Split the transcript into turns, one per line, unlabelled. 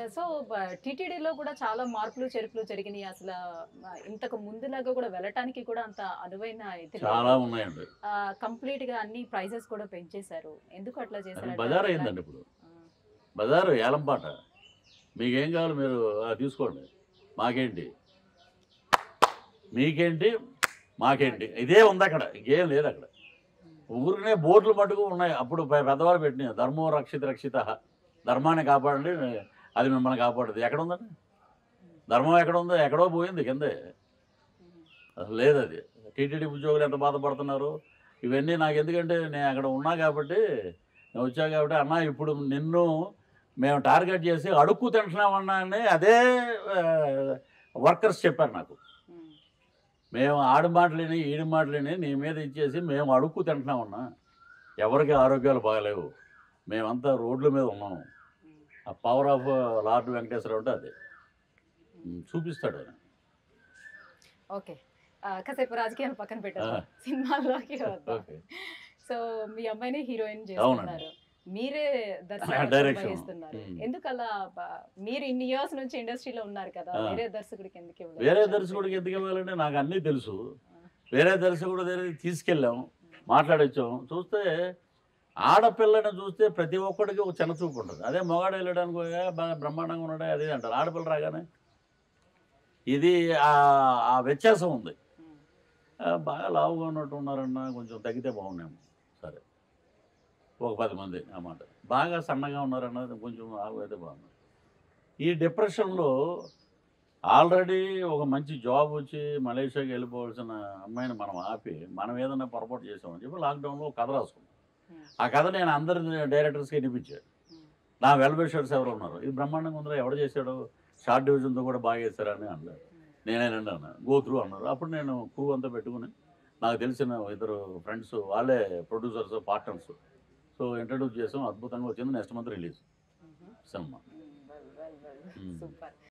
So టీటీడీలో కూడా చాలా మార్పులు చెరుపులు జరిగినాయి అసలు ఆ, ఇంతకు ముందులాగా కూడా వెళ్ళటానికి కూడా అంత అనువైన ఇది
చాలా ఉన్నాయండి
కంప్లీట్ గా అన్ని ప్రైజెస్ కూడా పెంచేశారు ఎందుకు అట్లా
అది
చేశారు
బజార్ అయిందండి ఇప్పుడు బజారు ఏలంపాట మీకేం కావాలి మీరు ఆ, తీసుకోండి మాకేంటి మీకేంటి మాకేంటి ఇదే ఉంది అక్కడ ఇంకేం లేదు అక్కడ ఊరికనే బోర్డులు మటుకు ఉన్నాయి అప్పుడు పె- పెద్దవాళ్ళు పెట్టినాయి ధర్మం రక్షిత రక్షిత ధర్మాన్ని కాపాడండి అది మిమ్మల్ని కాపాడదు ఎక్కడ ఉందండి ధర్మం ఎక్కడ ఉందో ఎక్కడో పోయింది కిందే అసలు లేదు అది టీటీడీ ఉద్యోగులు ఎంత బాధపడుతున్నారు ఇవన్నీ నాకు ఎందుకంటే నేను అక్కడ ఉన్నా కాబట్టి నేను వచ్చా కాబట్టి అన్న ఇప్పుడు నిన్ను మేము టార్గెట్ చేసి అడుక్కు తింటున్నామన్నా అని అదే వర్కర్స్ చెప్పారు నాకు మేము ఆడి మాటలేని ఈడి మాటలేని నీ మీద ఇచ్చేసి మేము అడుక్కు తింటున్నామన్నా ఎవరికి ఆరోగ్యాలు బాగలేవు మేమంతా రోడ్ల మీద ఉన్నాము ఆ పవర్ ఆఫ్ లార్డ్ వెంకటేశ్వరరావు అంటే అదే ఉమ్, చూపిస్తాడు ఆయన
ఓకే కాసేపు రాజకీయాలు పక్కన పెట్టారు
ఆ.
సినిమాల్లోకి వద్దాం
ఓకే
సో మీ అమ్మాయిని హీరోయిన్
అవునండి.
చేస్తున్నారు మీరే దర్శకత్వం
Direction.
వహిస్తున్నారు
మ్మ్.
ఎందుకు అలా బ- మీరు ఇన్ని ఇయర్స్ నుంచి ఇండస్ట్రీలో ఉన్నారు కదా
ఆ.
వేరే దర్శకుడికి ఎందుకు ఇవ్వలేదు?
వేరే దర్శకుడికి ఎందుకు ఇవ్వాలంటే నాకు అన్నీ తెలుసు వేరే దర్శకుడి దగ్గర తీసుకెళ్ళాం మాట్లాడొచ్చాం చూస్తే ఆడపిల్లని చూస్తే ప్రతి ఒక్కడికి ఒక చిన్న చూపు ఉంటుంది అదే మొగాడు వెళ్ళడానికి పోయా బాగా బ్రహ్మాండంగా ఉన్నాడే అదే అంటారు ఆడపిల్ల రాగానే ఇది ఆ- ఆ వ్యత్యాసం ఉంది
మ్మ్.
ఆ, బాగా లావుగా ఉన్నట్టు ఉన్నారన్న కొంచెం తగ్గితే బాగున్నాము సరే ఒక పది మంది అన్నమాట బాగా సన్నగా ఉన్నారన్నది కొంచెం ఆగు అయితే బాగుంది ఈ డిప్రెషన్లో ఆల్రెడీ ఒక మంచి జాబ్ వచ్చి మలేషియాకి వెళ్ళిపోవాల్సిన అమ్మాయిని మనం ఆపి మనం ఏదైనా పొరపాటు చేసామని చెప్పి లాక్డౌన్లో ఒక కథ రాసుకున్నాం
మ్మ్.
ఆ కథ నేను అందరి డైరెక్టర్స్కి వినిపించాను
మ్మ్.
నా వెల్బిషర్స్ ఎవరు ఉన్నారు ఇది బ్రహ్మాండంగా ఉందిరా ఎవడు చేశాడు షార్ట్ డివిజన్తో కూడా బాగా చేశారని అన్నారు నేనేనండి అన్న గో త్రూ అన్నారు అప్పుడు నేను క్రూ అంతా పెట్టుకుని నాకు తెలిసిన ఇద్దరు ఫ్రెండ్స్ వాళ్ళే ప్రొడ్యూసర్స్ పార్ట్నర్స్ సో ఇంట్రడ్యూస్ చేసాం అద్భుతంగా వచ్చింది నెక్స్ట్ మంత్ రిలీజ్
మ్మ్.
సినిమా
మ్మ్. Well, well, well.
మ్మ్.
Super.